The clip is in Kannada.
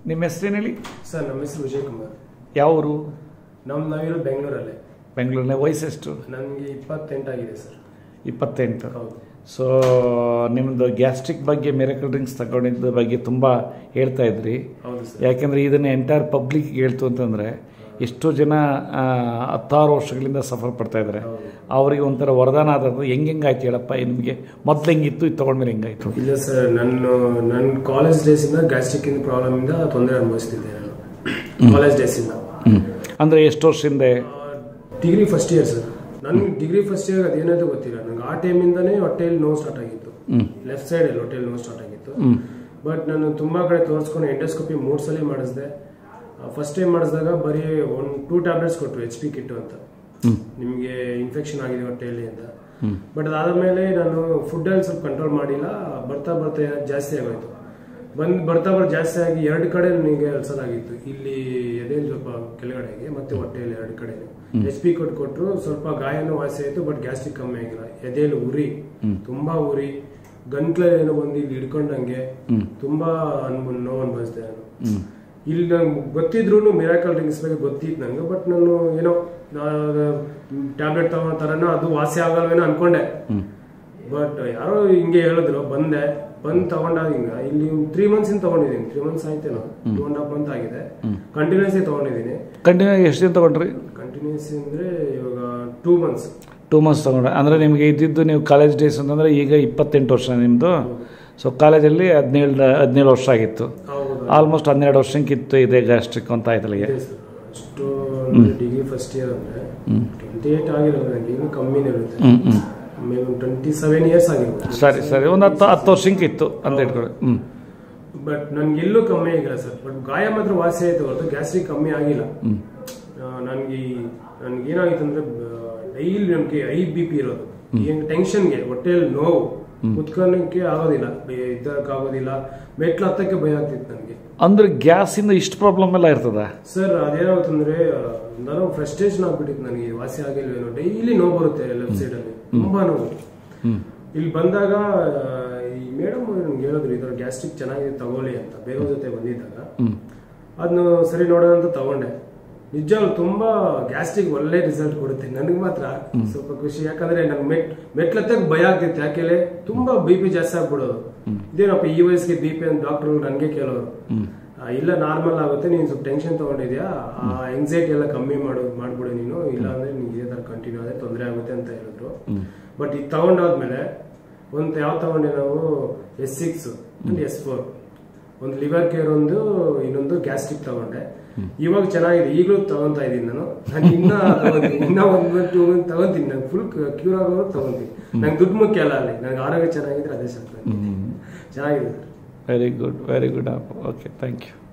ನಿಮ್ಮ ಹೆಸರೇನು ಹೇಳಿ ಸರ್ ನಮ್ಮ ಹೆಸರು ವಿಜಯ್ ಕುಮಾರ್ ಯಾವ ಊರು ನಮ್ಮ ನಾವಿರೋ ಬೆಂಗಳೂರಲ್ಲೇ ಬೆಂಗಳೂರಿನ ವಯಸ್ಸೆಷ್ಟು ನನಗೆ ಇಪ್ಪತ್ತೆಂಟಾಗಿದೆ ಸರ್ ಇಪ್ಪತ್ತೆಂಟು ಹೌದು ಸೊ ನಿಮ್ಮದು ಗ್ಯಾಸ್ಟ್ರಿಕ್ ಬಗ್ಗೆ ಮೆರಕಲ್ ಡ್ರಿಂಕ್ಸ್ ತಗೊಂಡಿದ್ದ ಬಗ್ಗೆ ತುಂಬ ಹೇಳ್ತಾ ಇದ್ರಿ ಹೌದು ಸರ್ ಯಾಕೆಂದರೆ ಇದನ್ನು ಎಂಟೈರ್ ಪಬ್ಲಿಕ್ ಹೇಳ್ತು ಅಂತಂದರೆ ಎಷ್ಟೋ ಜನ ಆ, ಹತ್ತಾರು ವರ್ಷಗಳಿಂದ ಸಫರ್ ಪಡ್ತಾ ಇದ್ದಾರೆ ಹೌದು. ಅವರಿಗೆ ಒಂಥರ ವರದಾನ ಆದದ್ದು ಹೆಂಗೆ ಹೆಂಗಾಯ್ತು ಹೇಳಪ್ಪ ನಿಮಗೆ ಮೊದಲು ಹೆಂಗಿತ್ತು ಇದು ತೊಗೊಂಡ್ಮೇಲೆ ಹೆಂಗಾಯ್ತು ಇಲ್ಲ ಸರ್ ನಾನು ನನ್ನ ಕಾಲೇಜ್ ಡೇಸಿಂದ ಗ್ಯಾಸ್ಟ್ರಿಕ್ ಇಂದ ಪ್ರಾಬ್ಲಮ್ ಇಂದ ತೊಂದರೆ ಅನುಭವಿಸ್ತಿದ್ದೆ ನಾನು ಕಾಲೇಜ್ ಡೇಸಿಂದ ಅಂದರೆ ಎಷ್ಟು ವರ್ಷದಿಂದ ಡಿಗ್ರಿ ಫಸ್ಟ್ ಇಯರ್ ಸರ್ ನನ್ಗೆ ಡಿಗ್ರಿ ಫಸ್ಟ್ ಇಯರ್ ಅದೇನಾಯ್ತು ಗೊತ್ತಿಲ್ಲ ನಂಗೆ ಆ ಟೈಮಿಂದನೇ ಹೊಟ್ಟೆಯಲ್ಲಿ ನೋವು ಸ್ಟಾರ್ಟ್ ಆಗಿತ್ತು ಲೆಫ್ಟ್ ಸೈಡಲ್ಲಿ ಹೊಟ್ಟೆಯಲ್ಲಿ ನೋವು ಸ್ಟಾರ್ಟ್ ಆಗಿತ್ತು ಬಟ್ ನಾನು ತುಂಬಾ ಕಡೆ ತೋರಿಸ್ಕೊಂಡು ಎಂಡೋಸ್ಕೋಪಿ ಮೂರು ಸಲ ಮಾಡಿಸಿದೆ ಫಸ್ಟ್ ಟೈಮ್ ಮಾಡಿಸಿದಾಗ ಬರೀ ಒನ್ ಟೂ ಟ್ಯಾಬ್ಲೆಟ್ಸ್ ಕೊಟ್ಟರು ಎಚ್ ಪಿ ಕಿಟ್ಟು ಅಂತ ನಿಮಗೆ ಇನ್ಫೆಕ್ಷನ್ ಆಗಿದೆ ಹೊಟ್ಟೆಯಲ್ಲಿ ಅಂತ ಬಟ್ ಅದಾದ್ಮೇಲೆ ನಾನು ಫುಡ್ಡಲ್ಲಿ ಸ್ವಲ್ಪ ಕಂಟ್ರೋಲ್ ಮಾಡಿಲ್ಲ ಬರ್ತಾ ಬರ್ತಾ ಏನಾದ್ರು ಜಾಸ್ತಿ ಆಗೋಯ್ತು ಬಂದ್ ಬರ್ತಾ ಬರ್ತಾ ಜಾಸ್ತಿ ಆಗಿ ಎರಡು ಕಡೆ ನನಗೆ ಅಲ್ಸಲಾಗಿತ್ತು ಇಲ್ಲಿ ಎದೆ ಸ್ವಲ್ಪ ಕೆಳಗಡೆಗೆ ಮತ್ತೆ ಹೊಟ್ಟೆಯಲ್ಲಿ ಎರಡು ಕಡೆ ಎಚ್ ಪಿ ಕೊಟ್ಟು ಕೊಟ್ಟರು ಸ್ವಲ್ಪ ಗಾಯನೂ ವಾಸಿ ಆಯ್ತು ಬಟ್ ಗ್ಯಾಸ್ಟ್ರಿಕ್ ಕಮ್ಮಿ ಆಗಿಲ್ಲ ಎದೆಯಲ್ಲಿ ಉರಿ ತುಂಬಾ ಉರಿ ಗಂಟ್ಲಲ್ಲಿ ಏನೋ ಬಂದು ಇಲ್ಲಿ ಹಿಡ್ಕೊಂಡಂಗೆ ತುಂಬಾ ಅನ್ಬ ನೋವು ಅನ್ಭವಿಸಿದೆ ನಾನು ಇಲ್ಲಿ ನಂಗೆ ಗೊತ್ತಿದ್ರು ಮಿರಾಕಲ್ ಡ್ರಿಂಕ್ಸ್ ಬಗ್ಗೆ ಗೊತ್ತಿತ್ತು ನಂಗೆ ಬಟ್ ನಾನು ಏನೋ ಟ್ಯಾಬ್ಲೆಟ್ ತಗೊಳ್ಳೋ ತರನೋ ಅದು ವಾಸಿ ಆಗಲ್ವೇನೋ ಅನ್ಕೊಂಡೆ ಬಟ್ ಯಾರೋ ಹಿಂಗೆ ಹೇಳಿದ್ರು ಬಂದೆ ಬಂದ್ ತಗೊಂಡಾಗ ಹಿಂಗ ಇಲ್ಲಿ ತ್ರೀ ಮಂತ್ಸ್ ಇಂದ ತಗೊಂಡಿದ್ದೀನಿ ತ್ರೀ ಮಂತ್ಸ್ ಆಯ್ತೇನೋ ಟೂ ಅಂಡ್ ಹಾಫ್ ಮಂತ್ ಆಗಿದೆ ಕಂಟಿನ್ಯೂಸ್ ತಗೊಂಡಿದ್ದೀನಿ ಕಂಟಿನ್ಯೂ ಎಷ್ಟು ದಿನ ತೊಗೊಂಡ್ರಿ ಕಂಟಿನ್ಯೂಸ್ ಅಂದ್ರೆ ಇವಾಗ ಟೂ ಮಂತ್ಸ್ ಟೂ ಮಂತ್ಸ್ ತೊಗೊಂಡ್ರೆ ಅಂದರೆ ನಿಮಗೆ ಇದ್ದಿದ್ದು ನೀವು ಕಾಲೇಜ್ ಡೇಸ್ ಅಂತಂದರೆ ಈಗ ಇಪ್ಪತ್ತೆಂಟು ವರ್ಷ ನಿಮ್ಮದು ಸೊ ಕಾಲೇಜಲ್ಲಿ ಹದಿನೇಳು ಹದಿನೇಳು ವರ್ಷ ಆಗಿತ್ತು ಹೌದು ಆಲ್ಮೋಸ್ಟ್ ಹನ್ನೆರಡು ವರ್ಷಕ್ಕಿತ್ತು ಇದೆ ಗ್ಯಾಸ್ಟ್ರಿಕ್ ಅಂತ ಆಯ್ತಲ್ಲಿಗೆ ಇದೆ sir. ಅಷ್ಟು ಡಿಗ್ರಿ ಫಸ್ಟ್ ಇಯರ್ ಅಂದ್ರೆ ಟ್ವೆಂಟಿ ಏಟ್ ಆಗಿರೋದು ನನಗೆ ಇನ್ನೂ ಕಮ್ಮಿನೇ ಇರುತ್ತೆ ಹ್ಞೂ ಹ್ಞೂ ಮೇಬಿ ಟ್ವೆಂಟಿ ಸೆವೆನ್ ಇಯರ್ಸ್ ಆಗಿರ್ಬೋದು ಸರಿ ಸರಿ ಒಂದು ಹತ್ತು ಹತ್ತು ವರ್ಷಕ್ಕಿತ್ತು ಅಂತ ಇಟ್ಕೊಳ್ಳಿ ಹ್ಞೂ ಬಟ್ ನನ್ಗೆ ಎಲ್ಲೂ ಕಮ್ಮಿ ಆಗಿಲ್ಲ ಸರ್ ಬಟ್ ಗಾಯ ಮಾತ್ರ ವಾಸಿ ಆಯ್ತು ಹೊರತು ಗ್ಯಾಸ್ಟ್ರಿಕ್ ಕಮ್ಮಿ ಆಗಿಲ್ಲ ನನಗೆ ನನ್ಗೆ ಏನಾಗಿತ್ತು ಅಂದ್ರೆ ಡೈಲಿ ನನಗೆ ಐ ಬಿ ಪಿ ಇರೋದು ಏನ್ ಟೆನ್ಷನ್ಗೆ ಹೊಟ್ಟೆಯಲ್ಲಿ ನೋವು ಕುತ್ಕೊಳ್ಳೋಕೆ ಆಗೋದಿಲ್ಲ ಇದ್ದಕ್ಕೆ ಆಗೋದಿಲ್ಲ ಮೆಟ್ಲು ಹತ್ತಕ್ಕೆ ಭಯ ಆಗ್ತಿತ್ತು ನನಗೆ ಅಂದ್ರೆ ಗ್ಯಾಸಿಂದ ಇಷ್ಟು ಪ್ರಾಬ್ಲಮ್ ಎಲ್ಲ ಇರ್ತದ ಸರ್ ಅದೇನಾಗುತ್ತಂದ್ರೆ ಆ, ನಾನು ಫ್ರಸ್ಟ್ರೇಷನ್ ಆಗ್ಬಿಟ್ಟಿತ್ತು ನನಗೆ ವಾಸಿ ಆಗಿಲ್ವೇನೋ ಡೈಲಿ ನೋವು ಬರುತ್ತೆ ಲೆಫ್ಟ್ ಸೈಡ್ ಅಲ್ಲಿ ತುಂಬಾ ನೋವು ಇಲ್ಲಿ ಬಂದಾಗ ಆ, ಈ ಮೇಡಮ್ ನಮ್ಗೆ ಹೇಳಿದ್ರು ಈ ತರ ಗ್ಯಾಸ್ಟ್ರಿಕ್ ಚೆನ್ನಾಗಿದೆ ತಗೊಳ್ಳಿ ಅಂತ ಬೇರೆ ಜೊತೆ ಬಂದಿದ್ದಾಗ ಅದನ್ನು ಸರಿ ನೋಡೋಣ ಅಂತ ತಗೊಂಡೆ ನಿಜವಾಗ್ಲು ತುಂಬಾ ಗ್ಯಾಸ್ಟ್ರಿಕ್ ಒಳ್ಳೆ ರಿಸಲ್ಟ್ ಕೊಡುತ್ತೆ ನನಗೆ ಮಾತ್ರ ಸ್ವಲ್ಪ ಖುಷಿ ಯಾಕಂದ್ರೆ ನನ್ ಮೆಟ್ ಮೆಟ್ಲತ್ತಕ್ಕೆ ಭಯ ಆಗ್ತಿತ್ತು ಯಾಕೆಲೆ ತುಂಬಾ ಬಿ ಪಿ ಜಾಸ್ತಿ ಆಗ್ಬಿಡೋದು ಇದೇನಪ್ಪ ಈ ವಯಸ್ಸಿಗೆ ಬಿ ಪಿ ಅಂತ ಡಾಕ್ಟರ್ ನನ್ಗೆ ಕೇಳೋರು ಆ, ಇಲ್ಲ ನಾರ್ಮಲ್ ಆಗುತ್ತೆ ನೀನು ಸ್ವಲ್ಪ ಟೆನ್ಷನ್ ತಗೊಂಡಿದ್ಯಾ ಆ ಎಂಗ್ಸೈಟಿ ಎಲ್ಲ ಕಮ್ಮಿ ಮಾಡು ಮಾಡ್ಬಿಡು ನೀನು ಇಲ್ಲ ಅಂದ್ರೆ ನಿಂಗೆ ಇದೇ ತರ ಕಂಟಿನ್ಯೂ ಆದ್ರೆ ತೊಂದರೆ ಆಗುತ್ತೆ ಅಂತ ಹೇಳಿದ್ರು ಬಟ್ ಇದು ತಗೊಂಡಾದ್ಮೇಲೆ ಒಂದು ಯಾವ ತಗೊಂಡೆ ನಾವು S six and S four ಒಂದು ಲಿವರ್ ಕೇರ್ ಒಂದು ಇನ್ನೊಂದು ಗ್ಯಾಸ್ಟ್ರಿಕ್ ತಗೊಂಡೆ ಇವಾಗ ಚೆನ್ನಾಗಿದೆ ಈಗಲೂ ತಗೊಂತಾ ಇದೀನಿ ನಾನು ನಾನು ಇನ್ನ ತಗೊಂತೀನಿ ಇನ್ನ ಒಂದು ಟೂ ಮಂತ್ ತಗೊಂತೀನಿ ನಾನು ಫುಲ್ ಕ್ಯೂರ್ ಆಗೋರು ತಗೊಂತೀನಿ ನಂಗೆ ದುಡ್ಡು ಮುಖ್ಯ ಅಲ್ಲ ಅಲ್ಲಿ ನನಗೆ ಆರೋಗ್ಯ ಚೆನ್ನಾಗಿದ್ರೆ ಅದೇ ಸಾಕು ನನಗೆ. ಚೆನ್ನಾಗಿದೆ sir very good very good okay thank you